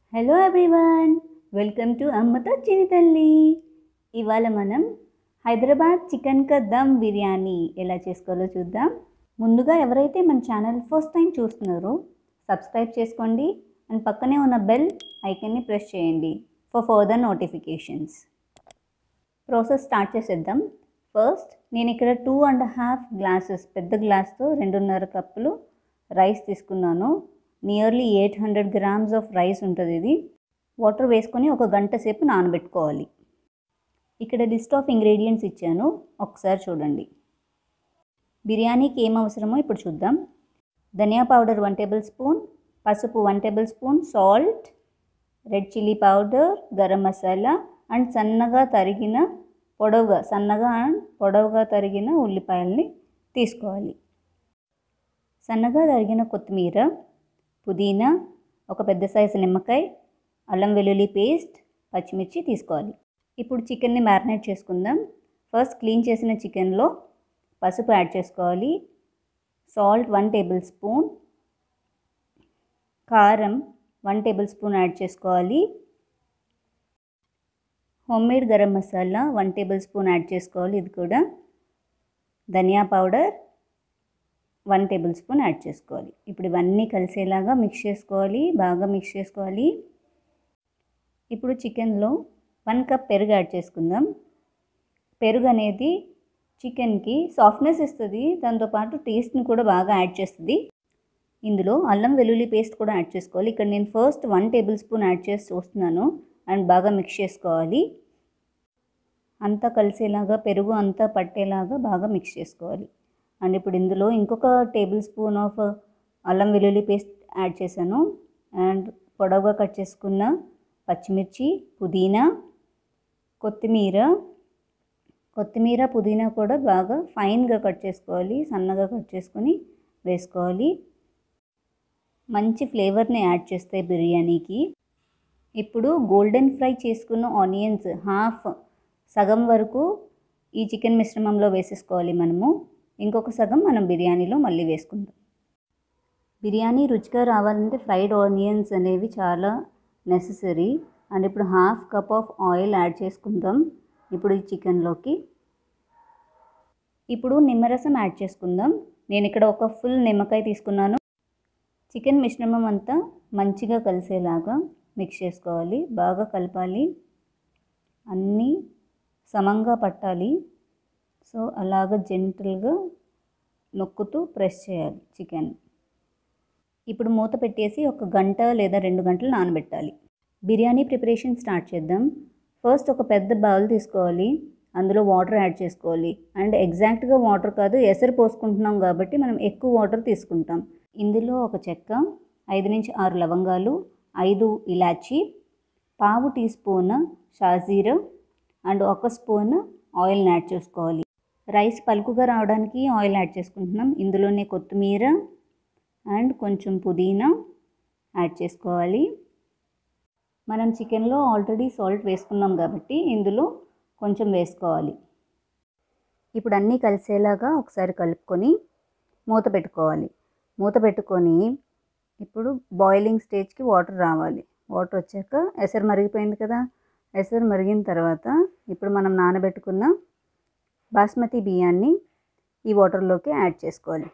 hello everyone welcome to అమ్మతో చిని తల్లి ఇవాళ మనం హైదరాబాద్ చికెన్ కా దమ్ బిర్యానీ ఎలా చేసుకోవాలో చూద్దాం ముందుగా ఎవరైతే మన ఛానల్ ఫస్ట్ టైం చూస్తున్నారో సబ్స్క్రైబ్ చేసుకోండి అండ్ పక్కనే ఉన్న బెల్ ఐకన్ని ప్రెస్ చేయండి for further notifications process start చేసేద్దాం ఫస్ట్ నేను ఇక్కడ టూ అండ్ హాఫ్ గ్లాసెస్ పెద్ద గ్లాస్తో రెండున్నర కప్పులు రైస్ తీసుకున్నాను nearly eight hundred grams of rice ఉంటుంది ఇది వాటర్ వేసుకొని ఒక గంట సేపు నానబెట్టుకోవాలి ఇక్కడ లిస్ట్ ఆఫ్ ఇంగ్రీడియంట్స్ ఇచ్చాను ఒకసారి చూడండి బిర్యానీకి ఏం అవసరమో ఇప్పుడు చూద్దాం ధనియా పౌడర్ వన్ టేబుల్ స్పూన్ పసుపు one tablespoon salt red chilli powder garam masala and సన్నగా తరిగిన పొడవుగా సన్నగా అండ్ పొడవుగా తరిగిన ఉల్లిపాయల్ని తీసుకోవాలి సన్నగా తరిగిన కొత్తిమీర పుదీనా ఒక పెద్ద సైజు నిమ్మకాయ అల్లం వెల్లుల్లి పేస్ట్ పచ్చిమిర్చి తీసుకోవాలి ఇప్పుడు చికెన్ని మ్యారినేట్ చేసుకుందాం ఫస్ట్ క్లీన్ చేసిన చికెన్లో పసుపు యాడ్ చేసుకోవాలి సాల్ట్ వన్ టేబుల్ స్పూన్ కారం వన్ టేబుల్ స్పూన్ యాడ్ చేసుకోవాలి homemade garam masala one tablespoon add చేసుకోవాలి ఇది కూడా ధనియా powder one tablespoon add చేసుకోవాలి ఇప్పుడు ఇవన్నీ కలిసేలాగా మిక్స్ చేసుకోవాలి బాగా మిక్స్ చేసుకోవాలి ఇప్పుడు చికెన్లో వన్ కప్ పెరుగు యాడ్ చేసుకుందాం పెరుగు అనేది చికెన్కి సాఫ్ట్నెస్ ఇస్తుంది దాంతోపాటు టేస్ట్ని కూడా బాగా యాడ్ చేస్తుంది ఇందులో అల్లం వెల్లుల్లి పేస్ట్ కూడా యాడ్ చేసుకోవాలి ఇక్కడ నేను first one tablespoon add చేసి చూస్తున్నాను అండ్ బాగా మిక్స్ చేసుకోవాలి అంతా కలిసేలాగా పెరుగు అంతా పట్టేలాగా బాగా మిక్స్ చేసుకోవాలి అండ్ ఇప్పుడు ఇందులో ఇంకొక టేబుల్ స్పూన్ ఆఫ్ అల్లం వెల్లుల్లి పేస్ట్ యాడ్ చేశాను అండ్ పొడవుగా కట్ చేసుకున్న పచ్చిమిర్చి పుదీనా కొత్తిమీర కొత్తిమీర పుదీనా కూడా బాగా ఫైన్గా కట్ చేసుకోవాలి సన్నగా కట్ చేసుకొని వేసుకోవాలి మంచి ఫ్లేవర్ని యాడ్ చేస్తాయి బిర్యానీకి ఇప్పుడు గోల్డెన్ ఫ్రై చేసుకున్న ఆనియన్స్ హాఫ్ సగం వరకు ఈ చికెన్ మిశ్రమంలో వేసేసుకోవాలి మనము ఇంకొక సగం మనం బిర్యానీలో మళ్ళీ వేసుకుందాం బిర్యానీ రుచిగా రావాలంటే ఫ్రైడ్ ఆనియన్స్ అనేవి చాలా నెససరీ అండ్ ఇప్పుడు half cup of oil add చేసుకుందాం ఇప్పుడు ఈ చికెన్లోకి ఇప్పుడు నిమ్మరసం యాడ్ చేసుకుందాం నేను ఇక్కడ ఒక ఫుల్ నిమ్మకాయ తీసుకున్నాను చికెన్ మిశ్రమం అంతా మంచిగా కలిసేలాగా మిక్స్ చేసుకోవాలి బాగా కలపాలి అన్నీ సమంగా పట్టాలి సో అలాగ జెంటల్గా నొక్కుతూ ప్రెస్ చేయాలి చికెన్ ఇప్పుడు మూత పెట్టేసి ఒక గంట లేదా రెండు గంటలు నానబెట్టాలి బిర్యానీ ప్రిపరేషన్ స్టార్ట్ చేద్దాం ఫస్ట్ ఒక పెద్ద బౌల్ తీసుకోవాలి అందులో వాటర్ యాడ్ చేసుకోవాలి అండ్ ఎగ్జాక్ట్గా వాటర్ కాదు ఎసరు పోసుకుంటున్నాం కాబట్టి మనం ఎక్కువ వాటర్ తీసుకుంటాం ఇందులో ఒక చెక్క ఐదు నుంచి ఆరు లవంగాలు ఐదు ఇలాచి పావు టీ స్పూన్ షాజీరా అండ్ ఒక స్పూన్ ఆయిల్ని యాడ్ చేసుకోవాలి రైస్ పలుకుగా రావడానికి ఆయిల్ యాడ్ చేసుకుంటున్నాం ఇందులోనే కొత్తిమీర అండ్ కొంచెం పుదీనా యాడ్ చేసుకోవాలి మనం చికెన్లో ఆల్రెడీ సాల్ట్ వేసుకున్నాం కాబట్టి ఇందులో కొంచెం వేసుకోవాలి ఇప్పుడు అన్నీ కలిసేలాగా ఒకసారి కలుపుకొని మూత పెట్టుకోవాలి మూత పెట్టుకొని ఇప్పుడు బాయిలింగ్ స్టేజ్కి వాటర్ రావాలి వాటర్ వచ్చాక ఎసరు మరిగిపోయింది కదా ఎసరు మరిగిన తర్వాత ఇప్పుడు మనం నానబెట్టుకున్న బాస్మతి బియ్యాన్ని ఈ వాటర్లోకి యాడ్ చేసుకోవాలి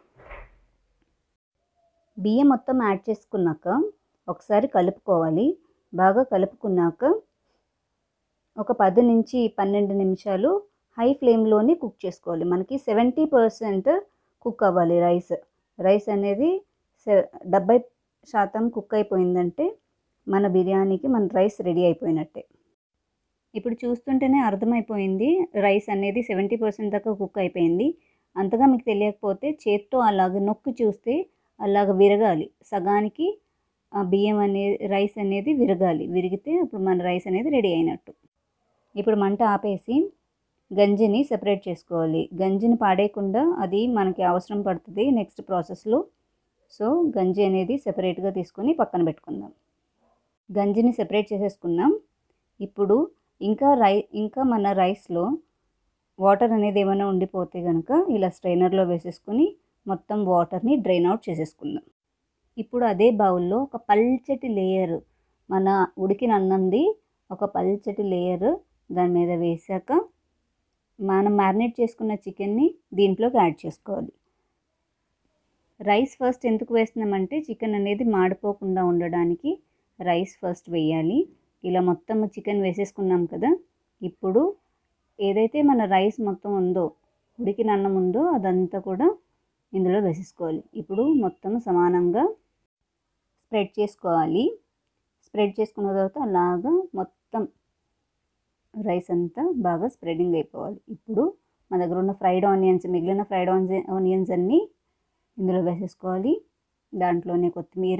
బియ్యం మొత్తం యాడ్ చేసుకున్నాక ఒకసారి కలుపుకోవాలి బాగా కలుపుకున్నాక ఒక పది నుంచి పన్నెండు నిమిషాలు హై ఫ్లేమ్లోనే కుక్ చేసుకోవాలి మనకి సెవెంటీ పర్సెంట్ కుక్ అవ్వాలి రైస్ రైస్ అనేది డెబ్బై శాతం కుక్ అయిపోయిందంటే మన బిర్యానీకి మన రైస్ రెడీ అయిపోయినట్టే ఇప్పుడు చూస్తుంటేనే అర్థమైపోయింది రైస్ అనేది సెవెంటీ పర్సెంట్ దాకా కుక్ అయిపోయింది అంతగా మీకు తెలియకపోతే చేత్తో అలాగ నొక్కి చూస్తే అలాగ విరగాలి సగానికి ఆ బియ్యం అనేది రైస్ అనేది విరగాలి విరిగితే అప్పుడు మన రైస్ అనేది రెడీ అయినట్టు ఇప్పుడు మంట ఆపేసి గంజిని సెపరేట్ చేసుకోవాలి గంజిని పాడేయకుండా అది మనకి అవసరం పడుతుంది నెక్స్ట్ ప్రాసెస్లో సో గంజి అనేది సెపరేట్గా తీసుకొని పక్కన పెట్టుకుందాం గంజిని సెపరేట్ చేసేసుకున్నాం ఇప్పుడు ఇంకా రై ఇంకా మన రైస్లో వాటర్ అనేది ఏమైనా ఉండిపోతే కనుక ఇలా స్ట్రైనర్లో వేసేసుకొని మొత్తం వాటర్ని డ్రైన్ అవుట్ చేసేసుకుందాం ఇప్పుడు అదే బౌల్లో ఒక పల్చటి లేయర్ మన ఉడికిన అన్నంది ఒక పల్చటి లేయర్ దాని మీద వేసాక మనం మ్యారినేట్ చేసుకున్న చికెన్ని దీంట్లోకి యాడ్ చేసుకోవాలి రైస్ ఫస్ట్ ఎందుకు వేస్తున్నామంటే చికెన్ అనేది మాడిపోకుండా ఉండడానికి రైస్ ఫస్ట్ వేయాలి ఇలా మొత్తం చికెన్ వేసేసుకున్నాం కదా ఇప్పుడు ఏదైతే మన రైస్ మొత్తం ఉందో ఉడికిన అన్నం ఉందో అదంతా కూడా ఇందులో వేసేసుకోవాలి ఇప్పుడు మొత్తం సమానంగా స్ప్రెడ్ చేసుకోవాలి స్ప్రెడ్ చేసుకున్న తర్వాత అలాగా మొత్తం రైస్ అంతా బాగా స్ప్రెడింగ్ అయిపోవాలి ఇప్పుడు మన దగ్గర ఉన్న ఫ్రైడ్ ఆనియన్స్ మిగిలిన ఫ్రైడ్ ఆనియన్స్ అన్నీ ఇందులో వేసేసుకోవాలి దాంట్లోనే కొత్తిమీర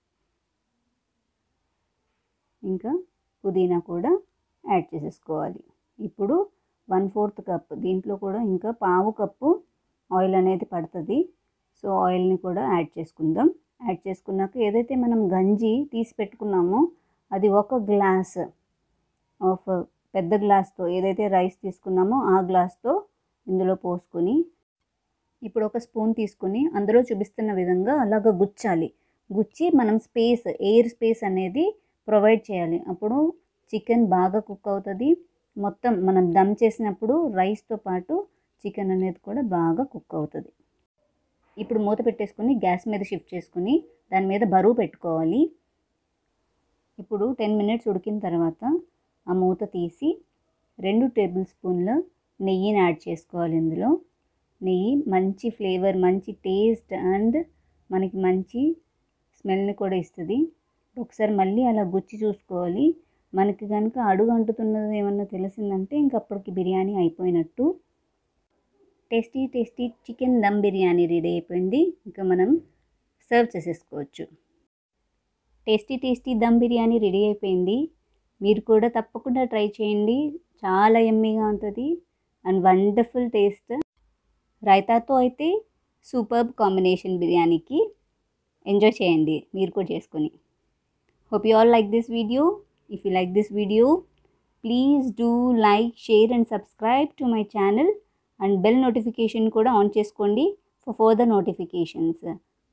ఇంకా పుదీనా కూడా యాడ్ చేసేసుకోవాలి ఇప్పుడు వన్ ఫోర్త్ కప్ దీంట్లో కూడా ఇంకా పావు కప్పు ఆయిల్ అనేది పడుతుంది సో ఆయిల్ని కూడా యాడ్ చేసుకుందాం యాడ్ చేసుకున్నాక ఏదైతే మనం గంజి తీసి పెట్టుకున్నామో అది ఒక గ్లాస్ ఆఫ్ పెద్ద గ్లాస్తో ఏదైతే రైస్ తీసుకున్నామో ఆ గ్లాస్తో ఇందులో పోసుకొని ఇప్పుడు ఒక స్పూన్ తీసుకుని అందులో చూపిస్తున్న విధంగా అలాగ గుచ్చాలి గుచ్చి మనం స్పేస్ ఎయిర్ స్పేస్ అనేది ప్రొవైడ్ చేయాలి అప్పుడు చికెన్ బాగా కుక్ అవుతుంది మొత్తం మనం దమ్ చేసినప్పుడు రైస్తో పాటు చికెన్ అనేది కూడా బాగా కుక్ అవుతుంది ఇప్పుడు మూత పెట్టేసుకుని గ్యాస్ మీద షిఫ్ట్ చేసుకుని దాని మీద బరువు పెట్టుకోవాలి ఇప్పుడు టెన్ మినిట్స్ ఉడికిన తర్వాత ఆ మూత తీసి రెండు టేబుల్ స్పూన్ల నెయ్యిని యాడ్ చేసుకోవాలి ఇందులో నెయ్యి మంచి ఫ్లేవర్ మంచి టేస్ట్ అండ్ మనకి మంచి స్మెల్ని కూడా ఇస్తుంది ఒకసారి మళ్ళీ అలా గుచ్చి చూసుకోవాలి మనకి కనుక అడుగు అంటుతున్నది ఏమన్నా తెలిసిందంటే ఇంక అప్పటికి బిర్యానీ అయిపోయినట్టు tasty tasty chicken dum biryani ready అయిపోయింది ఇంకా మనం సర్వ్ చేసేసుకోవచ్చు tasty tasty dum biryani ready అయిపోయింది మీరు కూడా తప్పకుండా ట్రై చేయండి చాలా ఎమ్మీగా ఉంటుంది అండ్ వండర్ఫుల్ టేస్ట్ రైతాతో అయితే సూపర్బ్ కాంబినేషన్ బిర్యానీకి ఎంజాయ్ చేయండి మీరు కూడా చేసుకొని hope you all like this video if you like this video please do like share and subscribe to my channel and bell notification కూడా ఆన్ చేసుకోండి ఫర్ ఫర్దర్ నోటిఫికేషన్స్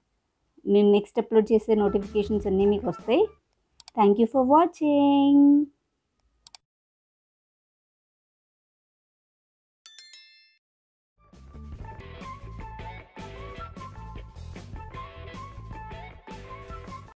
నేను next upload చేసే notifications అన్నీ మీకు వస్తాయి థ్యాంక్ యూ ఫర్ వాచింగ్